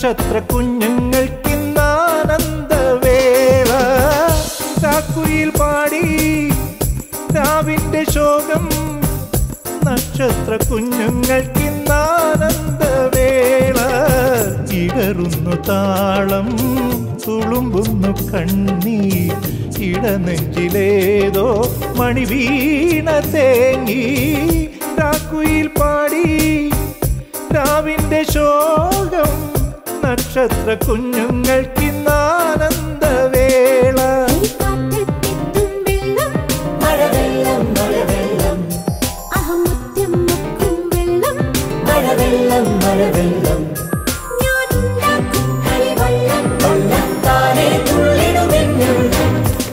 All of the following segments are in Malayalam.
നക്ഷത്ര കുഞ്ഞുങ്ങൾക്കിന്നാനന്ദവേള കാക്കുയിൽ പാടി രാവിന്റെ ശോകം നക്ഷത്ര കുഞ്ഞുങ്ങൾക്കിന്നാനന്ദവേള ഇടറുന്നു താളം തുളുമ്പുന്നു കണ്ണീർ ഇടനെഞ്ചിലേതോ മണിവീണ തേങ്ങി കാക്കുയിൽ പാടി രാവിന്റെ ശോകം നക്ഷത്ര കുഞ്ഞുങ്ങൾക്കിന്നാനന്ദവേള കാറ്റത്തെത്തും വെള്ളം മഴവെള്ളം മഴവെള്ളം അഹമുറ്റം മുക്കും വെള്ളം മഴവെള്ളം മഴവെള്ളം ഞാനുണ്ടാക്കും കളിവള്ളം വെള്ളം താനേ തുള്ളിടുമെന്നുള്ളം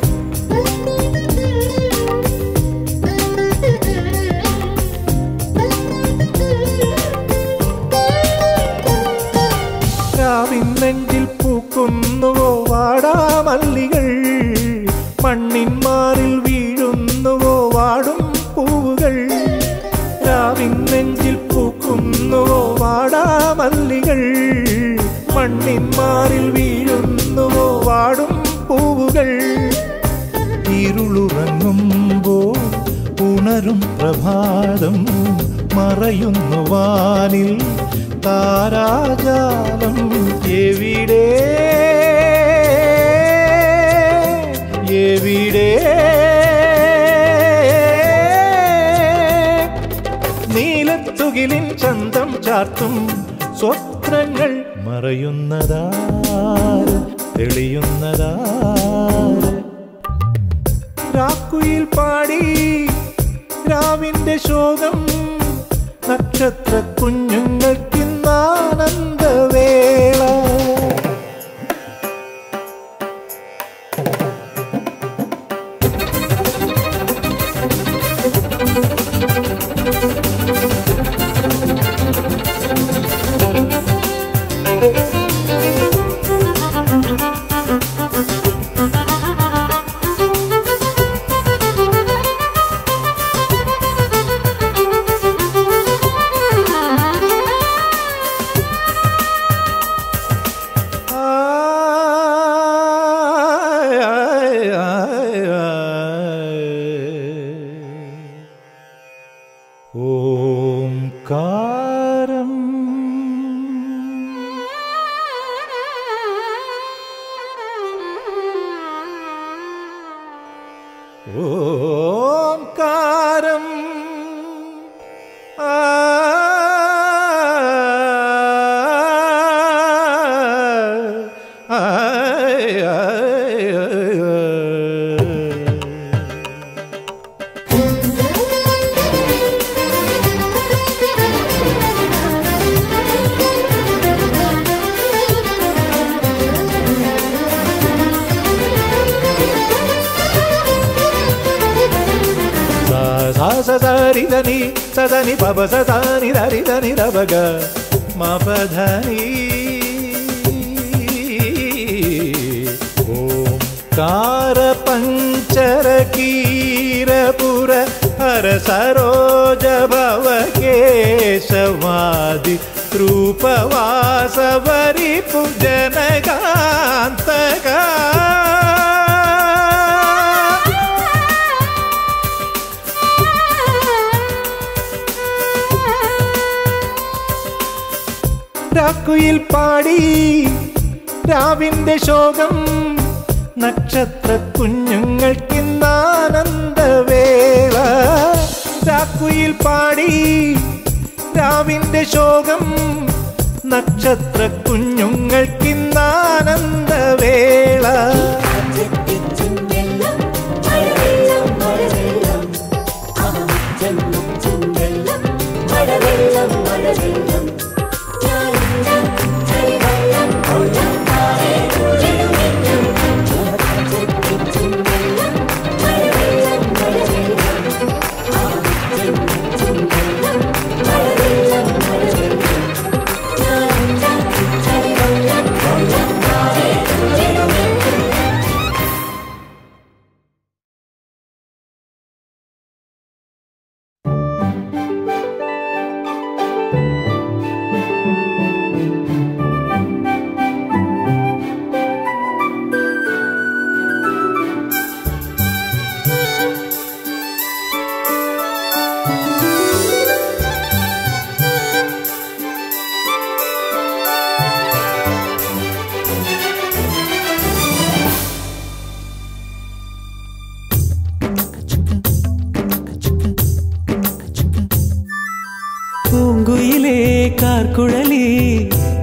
രാവിൻ നെഞ്ചിൽ പൂക്കുന്നുവോ വാടാമല്ലികൾ മണ്ണിൻ മാറിൽ വീഴുന്നുവോ വാടും പൂവുകൾ രാവിൻ നെഞ്ചിൽ പൂക്കുന്നുവോ വാടാമല്ലികൾ മണ്ണിൻ മാറിൽ വീഴുന്നുവോ വാടും പൂവുകൾ ഇരുളുറങ്ങുമ്പോൾ ഉണരും പ്രഭാതം മറയുന്നു വാനിൽ താരാജാലം എവിടെ എവിടെ നീലത്തുകിലിൻ ചന്തം ചാർത്തും സ്വപ്നങ്ങൾ മറയുന്നതാര് തെളിയുന്നതാര് രാക്കുയിൽ പാടി രാവിന്റെ ശോകം നക്ഷത്ര കുഞ്ഞുങ്ങൾക്കിന്നാനന്ദവേള ആയ് ആയ് ആയ് ആയ്. ഓംകാരം ഓംകാരം ആ ആയ് ആയ് ആയ് సదని సదని పబ సదాని దరి దని రవగ మపధని ఓంకార పంచర కీరపుర హర సరోజ భవ కేశవాది రూపవాసవరి పుజనగాంతగా രാക്കുയിൽ പാടി രാവിന്റെ ശോകം നക്ഷത്ര കുഞ്ഞുങ്ങൾക്കിന്നാനന്ദവേള രാക്കുയിൽ പാടി രാവിന്റെ ശോകം നക്ഷത്ര കുഞ്ഞുങ്ങൾക്കിന്നാനന്ദവേള കാറ്റത്തെത്തും വെള്ളം മഴവെള്ളം മഴവെള്ളം അഹമുറ്റം മുക്കും വെള്ളം മഴവെള്ളം മഴവെള്ളം ഞാനുണ്ടാക്കും കളിവള്ളം വെള്ളം താനേ തുള്ളിടുമെന്നുള്ളം കാറ്റത്തെത്തും വെള്ളം മഴവെള്ളം മഴവെള്ളം അഹമുറ്റം മുക്കും വെള്ളം മഴവെള്ളം മഴവെള്ളം ഞാനുണ്ടാക്കും കളിവള്ളം വെള്ളം താനേ തുള്ളിടുമെന്നുള്ളം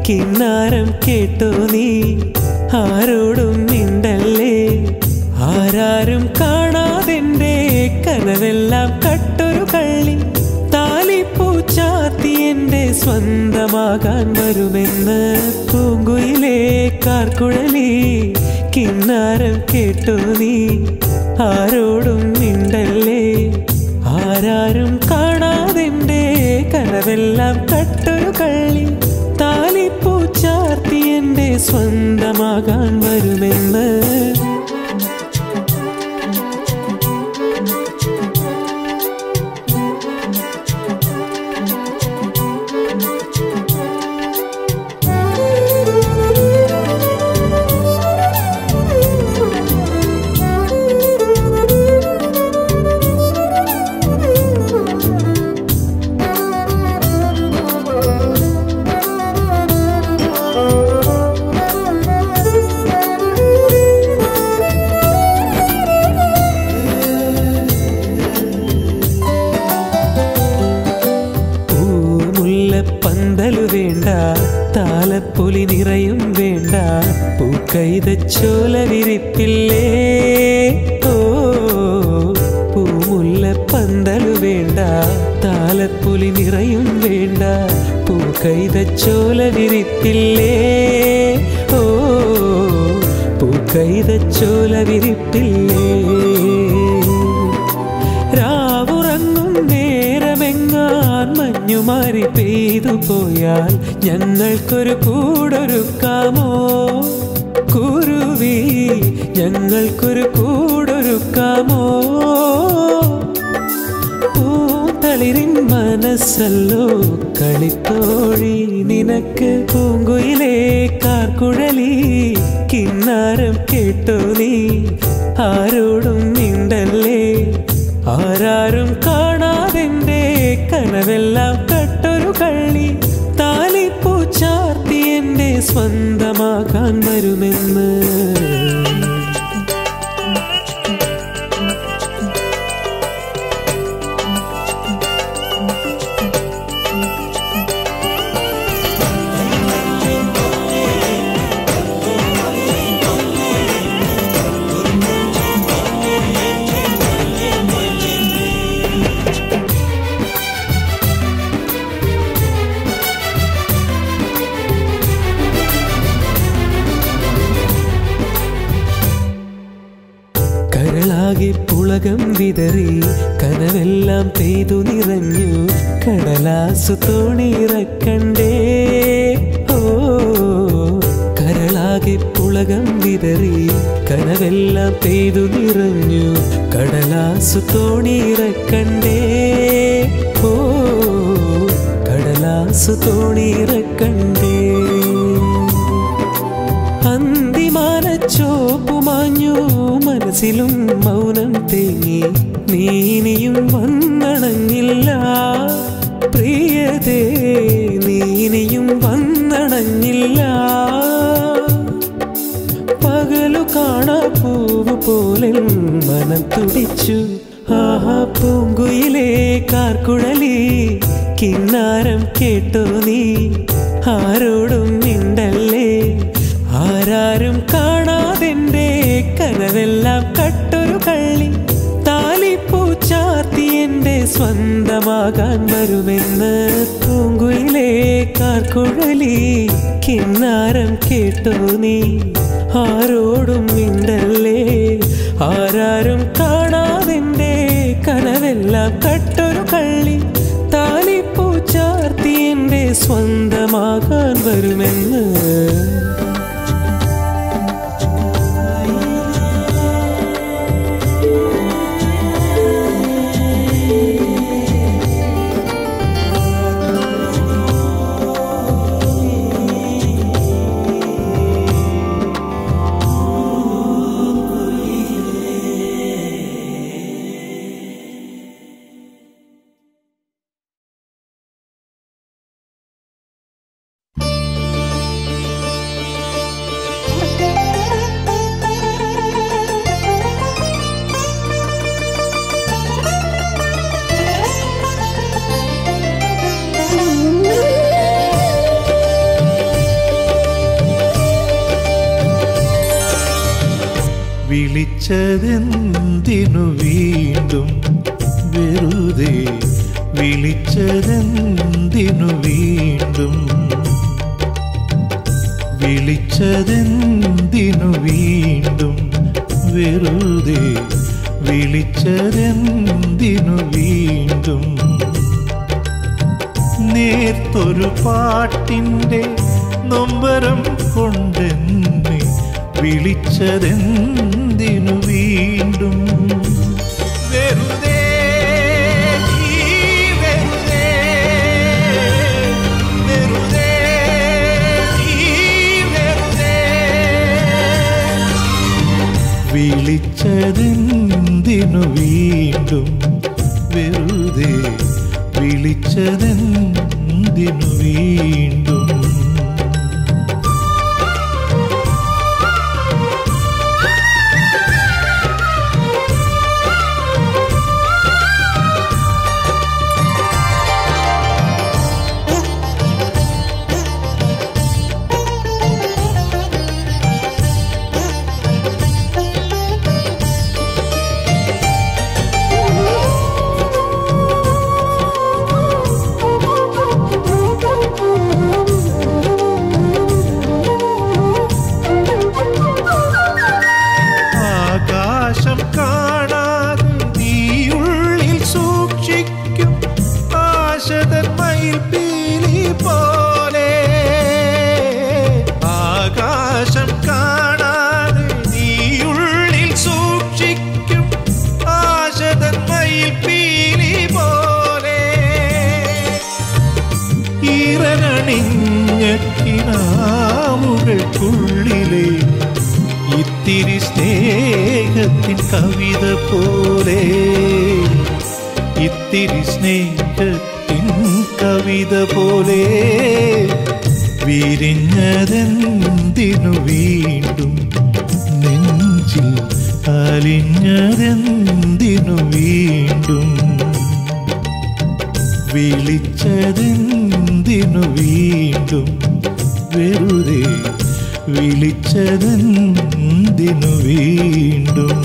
കിന്നാരം കേട്ടോ നീ ആരോടും മിണ്ടല്ലേ ആരാരും കാണാതെന്റെ കനവെല്ലാം കട്ടൊരു കള്ളി താലിപ്പൂച്ചാത്തി എന്റെ സ്വന്തമാകാൻ വരുമെന്ന് പൂങ്കുയിലേ കാർക്കുഴലി കിന്നാരം കേട്ടോ നീ ആരോടും മിണ്ടല്ലേ ആരാരും കാണാതെന്റെ കനവെല്ലാം കട്ടൊരു കള്ളി താലിപ്പൂച്ചാർത്തി എന്റെ സ്വന്തമാകാൻ വരുമെന്ന് പൂമുല്ലപ്പന്തലു വേണ്ട താലപ്പൊലി നിറയും വേണ്ട പൂക്കൈതച്ചോല വിരിപ്പില്ലേ ഓ പൂമുല്ലപ്പന്തലു വേണ്ട താലപ്പൊലി നിറയും വേണ്ട പൂക്കൈതച്ചോല വിരിപ്പില്ലേ ഓ പൂക്കൈതച്ചോല വിരിപ്പില്ലേ രാവുറങ്ങും നേരമെങ്ങാൻ മഞ്ഞുമാരി പെയ്തു പോയാൽ ഞങ്ങൾക്കൊരു കൂടൊരുക്കാമോ കുരുവി ഞങ്ങൾക്കൊരു കൂടൊരുക്കാമോ പൂന്തളിരിൻ മനസ്സല്ലോ കളിത്തോഴി നിനക്ക് പൂങ്കുയിലേ കാർക്കുഴലി കിന്നാരം കേട്ടോ നീ ആരോടും മിണ്ടല്ലേ ആരാരും കാണാതെന്റെ കനവെല്ലാം കട്ടൊരു കള്ളി താലിപ്പൂച്ചാർത്തി എന്റെ സ്വന്തമാകാൻ വരുമെന്ന് കരളാകെ പുളകം വിതറി കനവെല്ലാം പെയ്തു നിറഞ്ഞു കടലാസു തോണിയിറക്കണ്ടേ ഓ കരളാകെ പുളകം വിതറി കനവെല്ലാം പെയ്തു നിറഞ്ഞു കടലാസു തോണിയിറക്കണ്ടേ ഓ കടലാസു തോണിയിറക്കണ്ടേ അന്തിമാനച്ചോപ്പുമാഞ്ഞു മനസ്സിലും മൗനം തേങ്ങി നീ ഇനിയും വന്നണഞ്ഞില്ല പ്രിയതേ നീ ഇനിയും വന്നണഞ്ഞില്ല പകലു കാണാ പൂവ് പോലെ മനം തുടിച്ചു ആഹാ പൂങ്കുയിലേ കാർക്കുഴലി കിന്നാരം കേട്ടോ നീ ആരോടും മിണ്ടല്ലേ ആരാരും കാണാതെന്റെ കനവെല്ലാം കട്ടൊരു കള്ളി താലിപ്പൂച്ചാർത്തി എന്റെ സ്വന്തമാകാൻ വരുമെന്ന് പൂങ്കുയിലേ കാർക്കുഴലി കിന്നാരം കേട്ടോ നീ ആരോടും മിണ്ടല്ലേ ആരാരും കാണാതെന്റെ കനവെല്ലാം കട്ടൊരു കള്ളി താലിപ്പൂച്ചാർത്തി എന്റെ സ്വന്തമാകാൻ വരുമെന്ന് ആ വിളിച്ചതെന്തിനു വീണ്ടും വെറുതെ വിളിച്ചതെന്തിനു വീണ്ടും വിളിച്ചതെന്തിനു വീണ്ടും വെറുതെ വിളിച്ചതെന്തിനു വീണ്ടും നേർത്തൊരു പാട്ടിൻ്റെ നൊമ്പരം കൊണ്ടെന്നെ വിളിച്ചതെന്തിനു വീണ്ടും വെറുതെ നീ വെറുതെ വെറുതെ നീ വെറുതെ വിളിച്ചതെന്തിനു വീണ്ടും വെറുതെ വിളിച്ചതെന്തിനു വീണ്ടും ആകാശം കാണാതെ നീയുള്ളിൽ സൂക്ഷിക്കും ആശതൻ മയിൽ പീലി പോലെ ആകാശം കാണാതെ നീയുള്ളിൽ സൂക്ഷിക്കും ആശതൻ മയിൽ പീലി പോലെ ഈറനണിഞ്ഞ കിനാവുകൾക്കുള്ളിലെ ഇത്തിരി സ്നേഹത്തിൻ കവിത പോലെ ഇത്തിരി സ്നേഹത്തിൻ കവിത പോലെ വിരിഞ്ഞതെന്തിനു വീണ്ടും നെഞ്ചിൽ അലിഞ്ഞതെന്തിനു വീണ്ടും വിളിച്ചതെന്തിനു വീണ്ടും വെറുതെ വിളിച്ചതെന്തിനു വീണ്ടും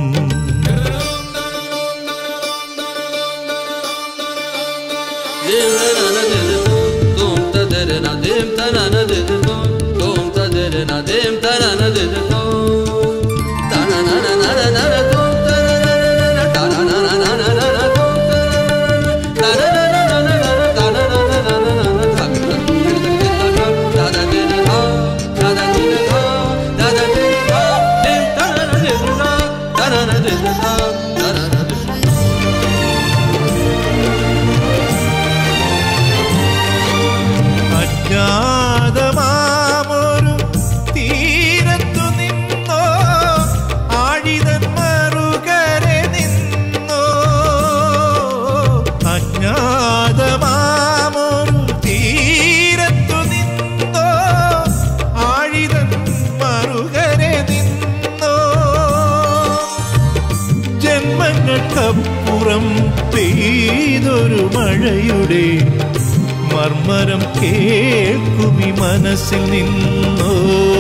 അജ്ഞാതമാമൊരു തീരത്തു നിന്നോ ആഴിതൻ മറുകരെ നിന്നോ അജ്ഞാതമാമൊരു തീരത്തു നിന്നോ ആഴിതൻ മറുകരെ നിന്നോ ജന്മങ്ങൾക്കപ്പുറം പെയ്തൊരു മഴയുടെ മർമ്മരം കേൾക്കുമി മനസ്സിൽ നിന്നോ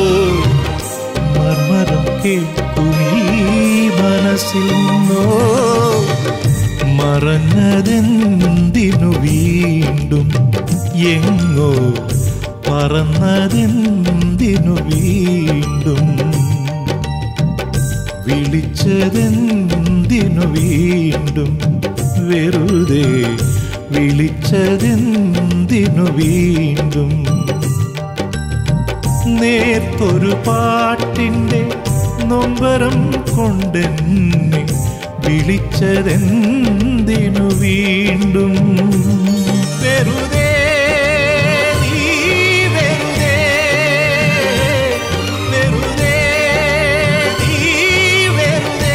മർമ്മരം കേൾക്കുമി മനസ്സിൽ നിന്നോ മറഞ്ഞതെന്തിനു വീണ്ടും എങ്ങോ പറന്നതെന്തിനു വീണ്ടും വിളിച്ചതെന്തിനു വീണ്ടും വെറുതെ വിളിച്ചതെന്തിനു വീണ്ടും നേർത്തൊരു പാട്ടിൻ്റെ നൊമ്പരം കൊണ്ടെന്നെ വിളിച്ചതെന്തിനു വീണ്ടും വെറുതെ നീ വെറുതെ വെറുതെ നീ വെറുതെ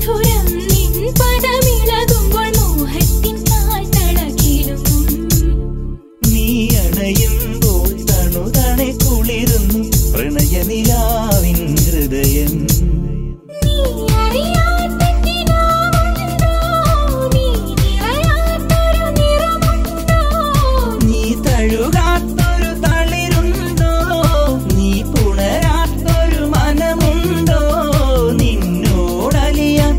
മധുരം നിൻ പദമിളകുമ്പോൾ മോഹത്തിൻ കാൽത്തളകിലും നീ അണയുമ്പോൾ തണുതണെ കുളിരുന്നു പ്രണയനിലാവിൻ ഹൃദയം നീ അറിയാത്തെന്തിനാവുന്നുണ്ടോ നീ നിറയാത്തൊരു നിറമുണ്ടോ നീ തഴുകാത്തൊരു തളിരുണ്ടോ നീ പുണരാത്തൊരു മനമുണ്ടോ നിന്നോടലിയാൻ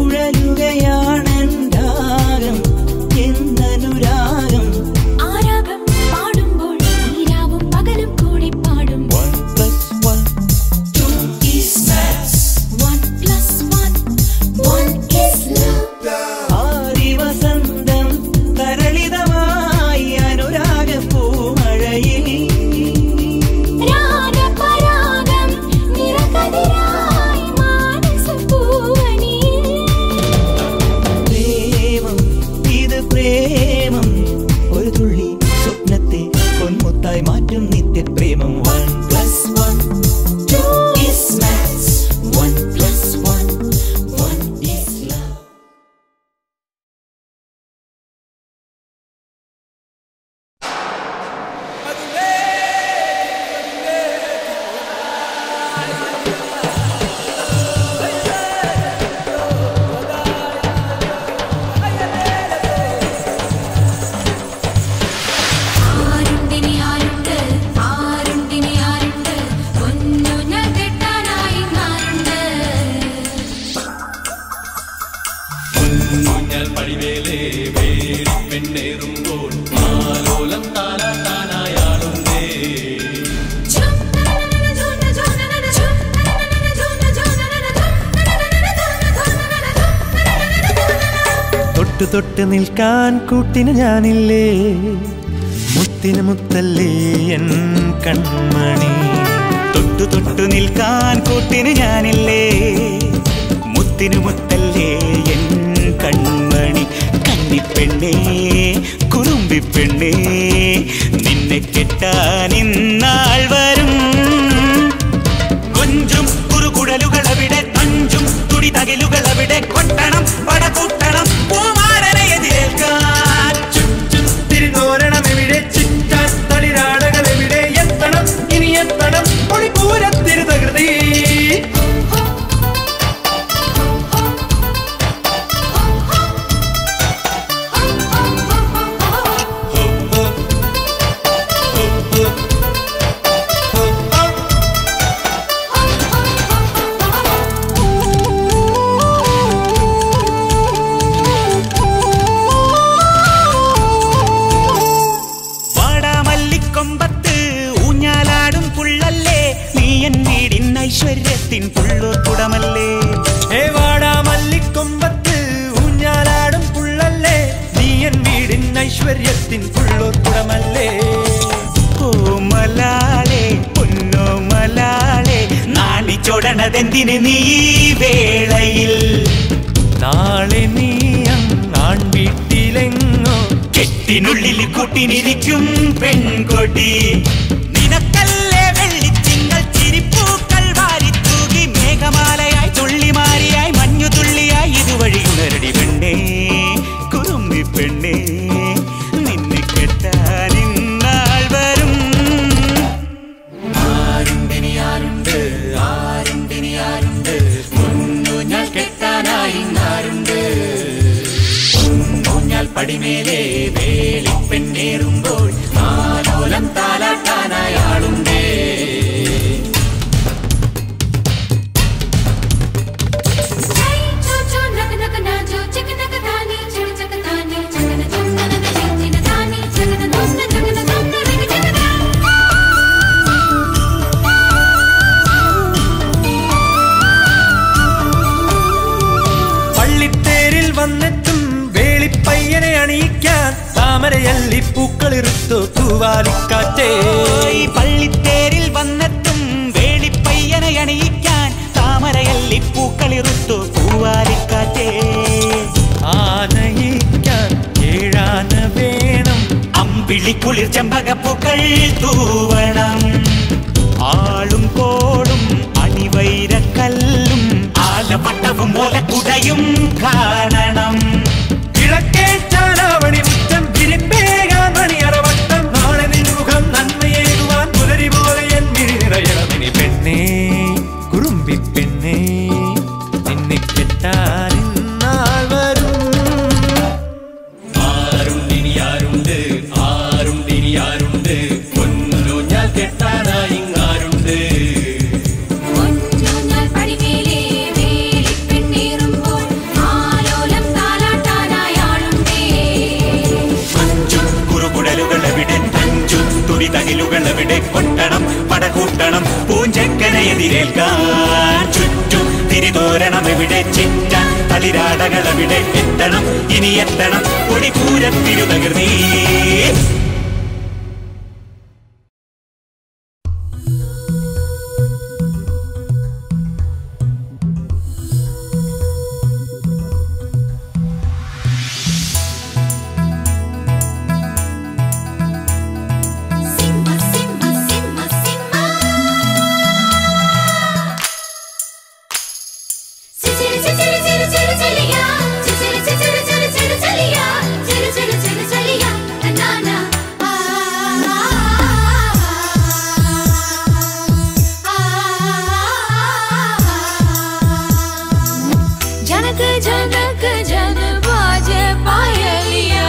ഉഴലുകയാണെന്താകം എന്നനുരാഗം ആരാഗം പാടുമ്പോൾ നീരാവും പകലും കൂടെ പാടും One plus one, two is maths. One plus one, one is love. ആദിവസന്തം തരളിതമായി അനുരാഗ പൂമഴയിൽ രാഗപരാഗം നിറകതിരായി മാനസപ്പൂവനിൽ. പ്രേമം ഇത് പ്രേമം ഒരു തുള്ളി സ്വപ്നത്തെ പൊന്മുത്തായി മാറ്റും നിത്യപ്രേമം one plus one two is maths one plus one one is love ആരുണ്ടിനി ആരുണ്ട് ആരുണ്ടിനി ആരുണ്ട് പൊന്നു ഞാൻ കെട്ടാനായി നാരുണ്ട് മഞ്ഞൾ പടിവേലേ വേടി പെണ്ണേറുമ്പോൾ ആലോലം താലാട്ടാനായാളുണ്ടേ ചും നനനന ചും ചും ചും നനനന ചും ചും നനനന തൊട്ടു തൊട്ട് നിൽക്കാൻ കൂട്ടിന് ഞാനില്ലേ മുത്തിന് മുത്തല്ലേ എൻ കൺമണി തൊട്ടു തൊട്ടു നിൽക്കാൻ കൂട്ടിന് ഞാനില്ലേ മുത്തിനു മുത്തല്ലേ എൻ കൺമണി കന്നിപ്പെണ്ണേ കുറുമ്പിപ്പെണ്ണേ നിന്നെ കെട്ടാൻ ഇന്നാൾ വരും കൊഞ്ചും കുറുകുഴലുകളവിടെ തഞ്ചും തുടി തകിലുകളവിടെ കൊട്ടണം പടകൂട്ടണം പൂമാരനെ എതിരേൽക്കാൻ ചുറ്റും തിരിതോരണം എവിടെ ചിറ്റാൻ തളിരാടകൾ എവിടെ എത്തണം ഇനി എത്തണം പൊളിപൂരത്തിരുതകൃതി വാടാമല്ലിക്കൊമ്പത്ത് ഊഞ്ഞാലാടും പുള്ളല്ലേ നീ എൻ വീടിൻ ഐശ്വര്യത്തിൻ പുള്ളൂർ കുടമല്ലേ ഹേ വാടാ മല്ലിക്കൊമ്പത്ത് ഊഞ്ഞാലാടും പുള്ളല്ലേ നീ എൻ വീടിൻ ഐശ്വര്യത്തിൻ പുള്ളോർ കുടമല്ലേ ഓ മലാളെ പൊന്നോ മലാളെ നാണിച്ചോടണതെന്തിന് നീ ഈ വേളയിൽ നാളെ നീ അങ്ങാൺ വീട്ടിലെങ്ങോ കെട്ടിനുള്ളിൽ കൂട്ടിനിരിക്കും പെൺകൊടി നിനക്കല്ലേ വെള്ളിച്ചിങ്ങൾ ചിരിപ്പൂക്കൾ വാരിത്തൂകി മേഘമാലയായി തുള്ളിമാരിയായി മഞ്ഞു തുള്ളിയായി ഇതുവഴി ഉണരടി പെണ്ണേ കുറുമ്പി പെണ്ണേ നിന്നെ കെട്ടാൻ ഇന്നാൾ വരും ആരുണ്ടിനി ആരുണ്ട് ആരുണ്ടിനി ആരുണ്ട് പൊന്നു ഞാൻ കെട്ടാനായി ആരുണ്ട് ഊഞ്ഞാൽ പടിമേലെ വേളി പെണ്ണേറുമ്പോൾ ആലോലം താലാട്ടാനായി ആളുണ്ടേ പള്ളിത്തേരിൽ വന്നെത്തും വേളിപ്പയ്യനെ അണിയിക്കാൻ താമരയല്ലി പൂക്കളിറുത്തു തൂവാലിക്കാറ്റേ ഈ പള്ളിത്തേരിൽ വന്നെത്തും വേളിപ്പയ്യനെ അണിയിക്കാൻ താമരയല്ലി പൂക്കളിറുത്തു പൂവാലിക്കാറ്റേ ആനയിക്കാൻ ഏഴാന വേണം അമ്പിളിക്കുളിർ ചെമ്പകപ്പൂക്കൾ തൂവണം ആളും കോടും അണിവൈരക്കല്ലും ആലപ്പട്ടവും ഓലക്കുടയും കാണണം കിഴക്കേറ്റാലാവണി മുറ്റം വിരിപ്പേകാൻ മണിയറവട്ടം നാളെ നിൻമുഖം നന്മയേകുവാൻ പുലരി പോലെ എൻ മിഴി നിറയണമിനി പെണ്ണേ കുറുമ്പി പെണ്ണേ നിന്നെ കെട്ടാൻ ഇന്നാൾ വരും ആരുണ്ട് ഇനി ആരുണ്ട് ആരുണ്ട് ഇനി ആരുണ്ട് പൊന്നു ഞാൻ കെട്ടാനായി ആരുണ്ട് ഒറ്റഞ്ഞാൽ പടിമേലേ വേലിപ്പെണ്ണേറുമ്പോൾ ആലോലം താലാട്ടാനായാളുണ്ടേ അഞ്ചും കുറുകുടലുകളെവിടെ അഞ്ചും തുടി തകിലുകളെവിടെ കൊട്ടണം പടകൂട്ടണം പൂഞ്ചക്കനെ എതിരേൽക്കാൻ ചുറ്റും തിരിതോരണം എവിടെ ചിറ്റ തളിരാടകളെവിടെ എത്തണം ഇനി എത്തണം പൊടിപൂരത്തിരുതകൃതി സിംഹ സിംഹ സിംഹ സിംഹ ചിരി ചിരി ചിരി ചിരി ചിരിയാ ചിരി ചിരി ചിരി ചിരി ചിരിയാ ചിരി ചിരി ചിരി ചിരിയാ നാന ആ जनक जनक जन बाजे पायलिया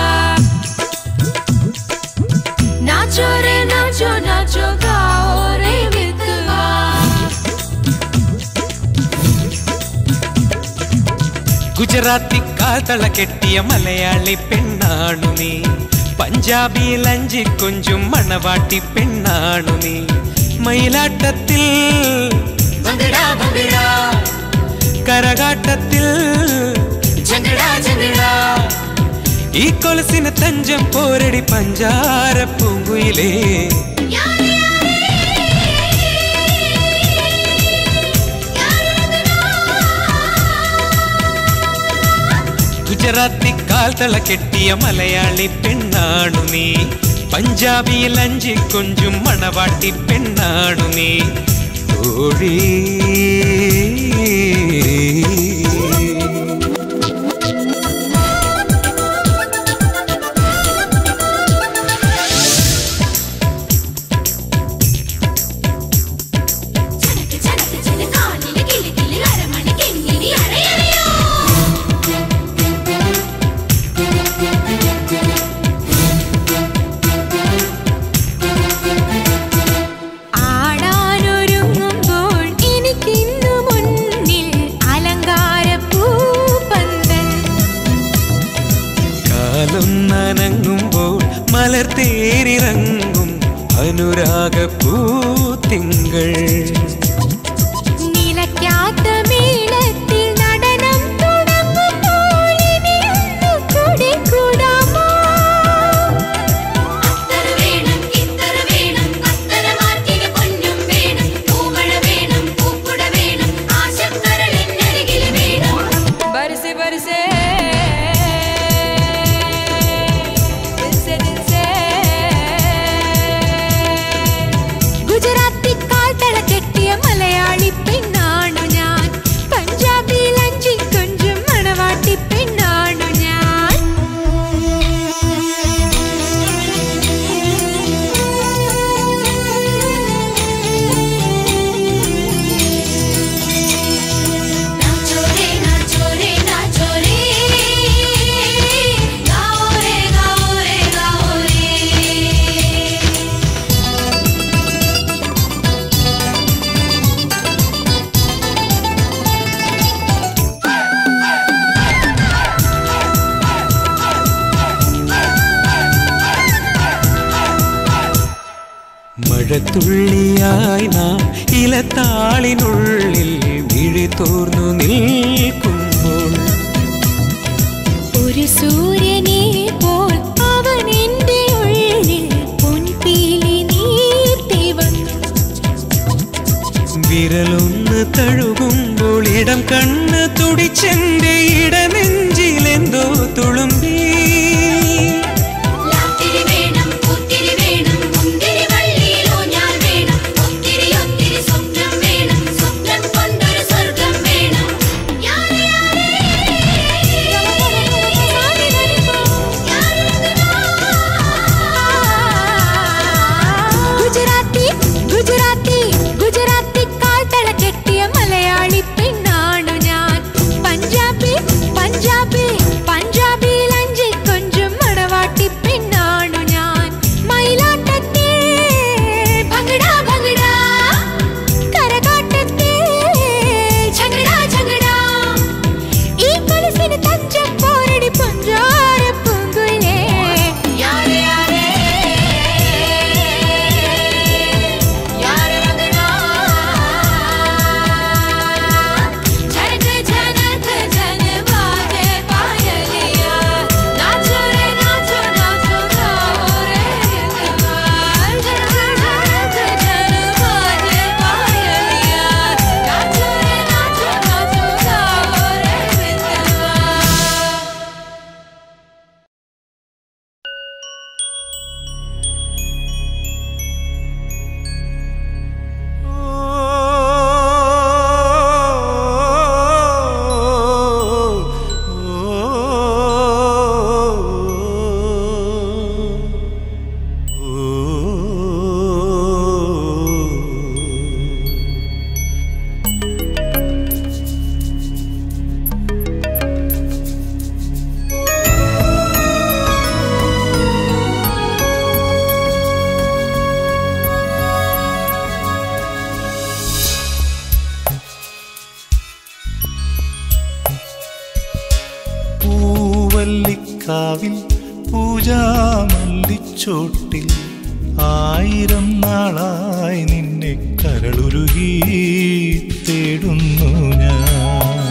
नाचो रे नाचो नाचो गाओ रे मितवा ഗുജറാത്തി കാതള കെട്ടിയ മലയാളി പെണ്ണാണു നീ പഞ്ചാബിയിൽ അഞ്ചി കൊഞ്ചും മണവാട്ടി പെണ്ണാണു നീ മയിലാട്ടത്തിൽ ഭംഗിടാ ഭംഗിടാ കരകാട്ടത്തിൽ ജംഗിടാ ജംഗിടാ ഈ കൊലസിന് തഞ്ചം പോരടി പഞ്ചാര പൂങ്കുയിലേ യാരേ ഗുജറാത്തി കാൽത്തള കെട്ടിയ മലയാളി പെണ്ണാണു നീ പഞ്ചാബിയിൽ അഞ്ചി കൊഞ്ചും മണവാട്ടി പെണ്ണാണു നീ തോഴി ജനക ജനക ജന കാലിലെ കിളി കിളി അരമണി കിങ്ങിണി അരയറിയോ ആടാനൊരുങ്ങുമ്പോൾ എനിക്കിന്നു മുന്നിൽ അലങ്കാര പൂപ്പന്തൽ കാലം നനങ്ങുമ്പോൾ മലർ തേരിറങ്ങും അനുരാഗ പൂത്തിങ്കൾ നിലയ്ക്കാത്ത മേളത്തിൽ നടനം തുടങ്ങുമ്പോൾ ഇനിയൊന്നു കൂടെ കൂടാമോ അത്തര വേണം ഇത്തര വേണം അത്തര മാറ്റിന് പൊന്നും വേണം പൂമഴ വേണം പൂക്കുട വേണം ആശക്കരളിനരികിൽ വേണം बरसे बरसे दिन से दिन से ഗുജറാത്തി കാൽത്തള കെട്ടിയ മലയാളി പെണ്ണാണു ഞാൻ പഞ്ചാബിയിൽ അഞ്ചി കൊഞ്ചും മണവാട്ടി പെണ്ണാണു ഞാൻ नाचो रे नाचो रे नाचो रे गाओ रे गाओ रे गाओ रे മഴത്തുള്ളിയായി നാം ഇലത്താളിനുള്ളിൽ വിഴി തോർന്നു നിൽക്കുമ്പോൾ ഒരു സൂര്യനെ പോൽ അവൻ എന്റെ ഉള്ളിൽ പൊൻപീലി നീർത്തി വന്നു വിരലൊന്ന് തഴുകുമ്പോൾ ഇടം കണ്ണ് തുടിച്ചെന്റെ ഇടനെഞ്ചിലെന്തോ തുളുമ്പി ലാത്തിരി വേണം ഒത്തിരി വേണം മുന്തിരി വള്ളിയിലോ ഞാൻ വേണം ഒത്തിരി ഒത്തിരി സ്വപ്നം വേണം സ്വപ്നം കൊണ്ടൊരു സ്വർഗം വേണം യാരേ യാരേ പൂവല്ലിക്കാവിൽ പൂജാമല്ലിച്ചോട്ടിൽ ആയിരം നാളായി നിന്നെ കരളുരുകി തേടുന്നു ഞാൻ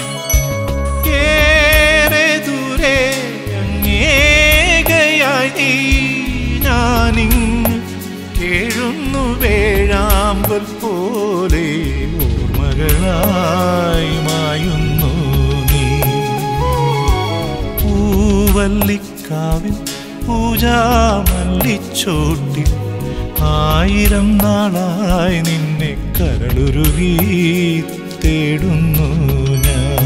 ഏറെ ദൂരെ അങ്ങേകയായി നീ ഞാനിങ് കേഴുന്നു വേഴാമ്പൽ പോലെ ഓർമ്മകളായി മായുന്നു നീ പൂവല്ലിക്കാവിൽ പൂജാമല്ലിച്ചോട്ടിൽ ആയിരം നാളായി നിന്നെ കരളുരുകി തേടുന്നു ഞാൻ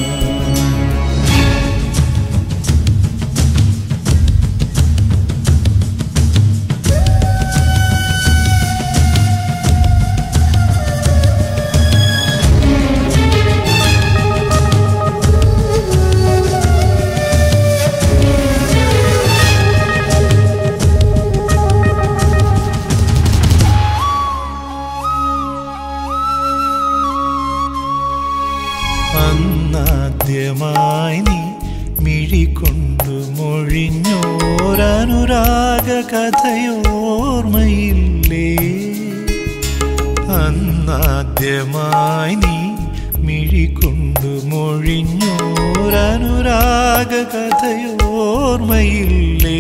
അന്നാദ്യമായി നീ മിഴികൊണ്ടു മൊഴിഞ്ഞോരനുരാഗ കഥയോർമ്മയില്ലേ അന്നാദ്യമായി നീ മിഴികൊണ്ടു മൊഴിഞ്ഞോരനുരാഗ കഥയോർമ്മയില്ലേ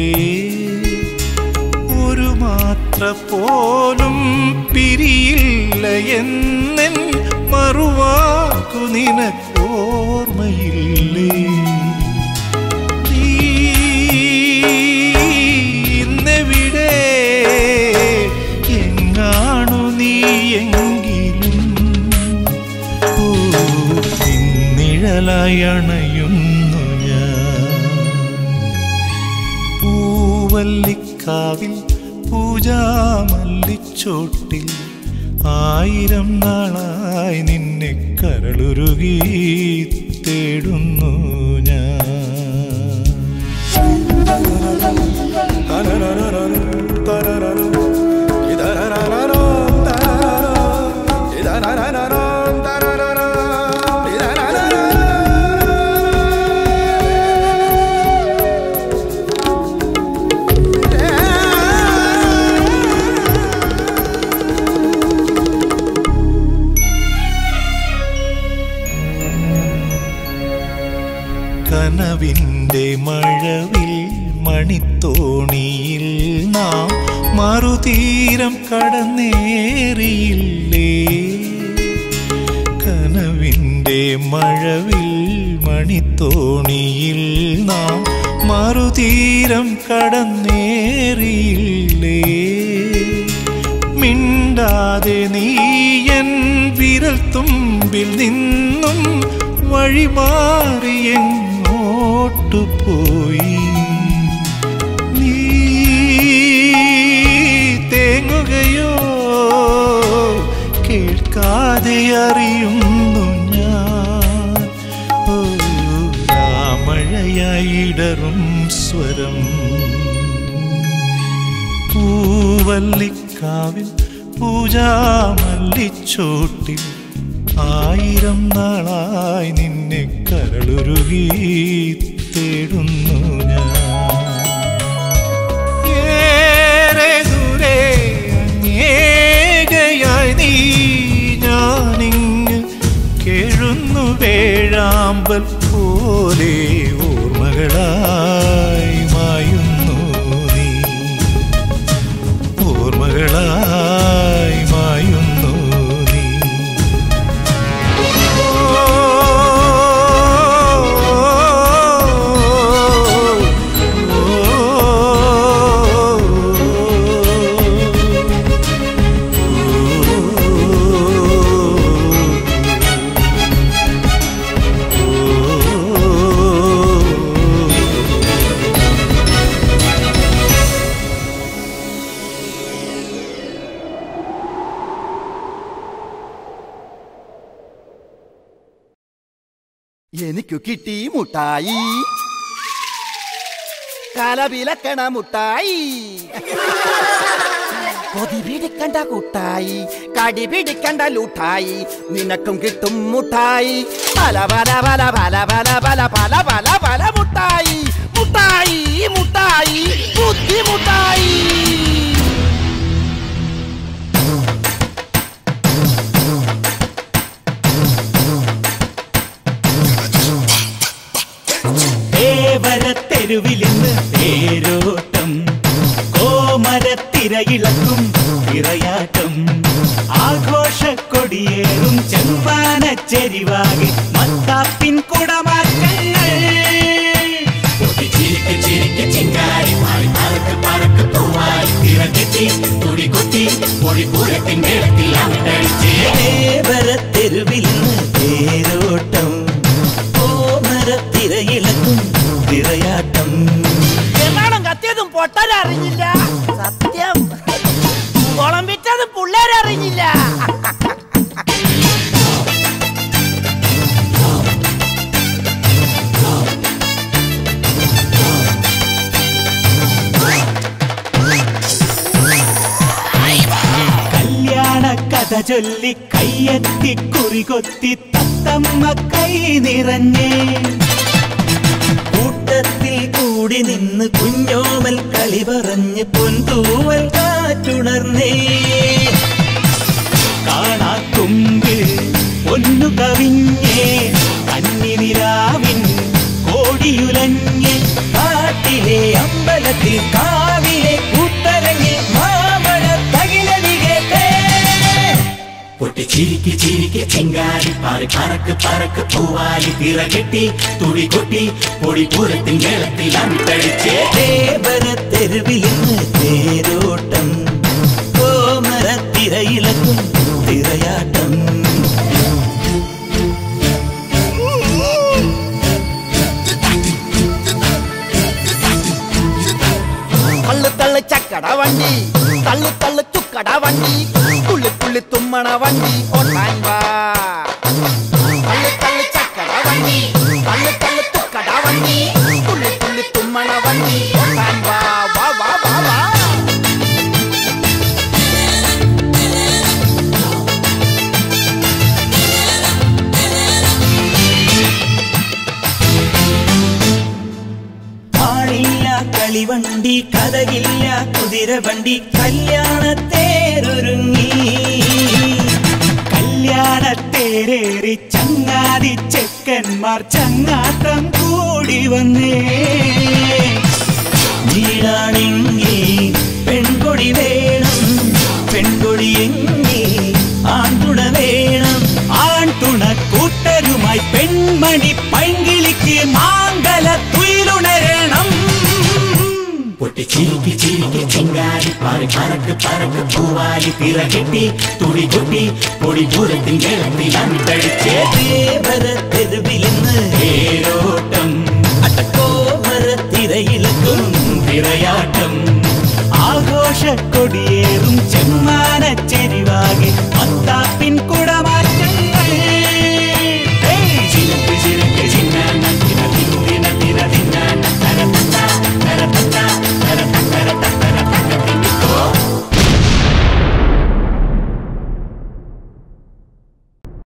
ഒരു മാത്ര പോലും പിരിയില്ല എന്നെൻ മറുവാക്കു നിനക്കോർമ്മയില്ലേ നീ ഇന്നെവിടെ എങ്ങാണു നീ എങ്കിലും ഓ നിന്നിഴലായി അണയുന്നു ഞാൻ പൂവല്ലിക്കാവിൽ പൂജാമല്ലിച്ചോട്ടിൽ ആയിരം നാളായി നിന്നെ കരളുരുകി തേടുന്നു ഞാൻ കനവിൻ്റെ മഴവിൽ മണിത്തോണിയിൽ നാം മറുതീരം കടന്നേറിയില്ലേ കനവിൻ്റെ മഴവിൽ മണിത്തോണിയിൽ നാം മറുതീരം കടന്നേറിയില്ലേ മിണ്ടാതെ നീയൻ വിരൽ തുമ്പിൽ നിന്നും വഴിമാറി എങ്ങോട്ടു പോയി നീ തേങ്ങുകയോ കേൾക്കാതെ അറിയുന്നു ഞാൻ ഓ രാമഴയായിടറും സ്വരം പൂവല്ലിക്കാവിൽ പൂജാമല്ലിച്ചോട്ടിൽ ആയിരം നാളായി നിന്നെ കരളുരുകി തേടുന്നു ഞാൻ ഏറെ ദൂരെ അങ്ങേകയായി നീ ഞാനിങ് കേഴുന്നു വേഴാമ്പൽ പോലെ ഓർമ്മകളായി മായുന്നു നീ ഓർമ്മകളായി മായുന്നു നീ എനിക്കു കിട്ടി മുട്ടായി കലപിലക്കണ മുട്ടായി കൊതി പിടിക്കണ്ട കൂട്ടായി കടി പിടിക്കണ്ട ലൂട്ടായി നിനക്കും കിട്ടും മുട്ടായി പല പല പല പല പല പല പല പല പല മുട്ടായി മുട്ടായി മുട്ടായി ബുദ്ധി മുട്ടായി ദേവരത്തെരുവിലിന്ന് തേരോട്ടം കോമരത്തിരയിളക്കും തിറയാട്ടം ആഘോഷക്കൊടിയേറും ചെമ്പാന ചെരിവാകെ മത്താപ്പിൻ കുടമാറ്റങ്ങൾ ചിരിക്ക് ചിരിക്ക് ചിങ്കാരി പാടി പറക്ക് പറക്ക് പൂവായി തിരക്കെത്തി തുടി കുത്തി പൊടി പൂരത്തിൻ മേളത്തിൽ അമിട്ടടിച്ച് ദേവരത്തെരുവിലിന്ന് തേരോട്ടം കോമരത്തിരയിളക്കും തിറയാട്ടം എന്നാണം കത്തിയതും പൊട്ടലറിഞ്ഞില്ല സത്യം കുളം വിറ്റതും പിള്ളേരറിഞ്ഞില്ല കല്യാണ കഥ ചൊല്ലി കയ്യെത്തി കുറികൊത്തി തത്തമ്മ കൈ നിറഞ്ഞേ കൂട്ടത്തിൽ കൂടി നിന്ന് കുഞ്ഞോമൽ കളി പറഞ്ഞ് പൊന്തൂവൽ കാറ്റുണർന്നേ കാണാത്തുമ്പിൽ പൊന്നു കവിഞ്ഞേ കന്നിനിലാവിൻ കോടിയുലഞ്ഞ് കാട്ടിലെ അമ്പലത്തിൽ കാവിലെ കൂത്തരങ്ങിൽ മാമഴ തകിലടി കേട്ടേ പൊട്ടി ചിരിക്ക് ചിരിക്ക് ചിങ്കാരി പാടി പറക്ക് പറക്ക് പൂവായി തിരകെട്ടി തുടി കൊട്ടി പൊടി പൂരത്തിൻ മേളത്തിൽ അമിട്ടടിച്ച് ദേവരത്തെരുവിലിന്ന് തേരോട്ടം കോമരത്തിരയിളക്കും തിരയാട്ടം തള്ളു തള്ളു ചക്കട വണ്ടി തള്ളു തള്ളു തുക്കട വണ്ടി തുള്ളി തുള്ളി തുമ്മണ വണ്ടി ഓട്ടാൻ വാ തള്ളു തള്ളു ചക്കട വണ്ടി തള്ളു തള്ളു തുക്കട വണ്ടി തുള്ളി തുള്ളി തുമ്മണ വണ്ടി ഓട്ടാൻ വാ വാ വാ വാ വാ ആളില്ല കളിവണ്ടി കഥകില്ല കുതിരവണ്ടി കല്യാണത്തേരൊരുങ്ങി കല്യാണത്തേരേറി ചങ്ങാതി ചെക്കന്മാർ ചങ്ങാത്തം കൂടി വന്നേ വീടാണെങ്കി പെൺകൊടി വേണം പെൺകൊടി എങ്ങി ആൺതുണ വേണം ആൺതുണ കൂട്ടരുമായി പെൺമണി പൈങ്കിളിക്ക് മാങ്കല തുയിലുണരണം പൊട്ടി ചിരിക്ക് ചിരിക്ക് ചിങ്കാരി പാടി പറക്ക് പറക്ക് പൂവായി തിരകെട്ടി തുടി കൊട്ടി പൊടി പൂരത്തിൻ മേളത്തിൽ അമിട്ടടിച്ച് ദേവര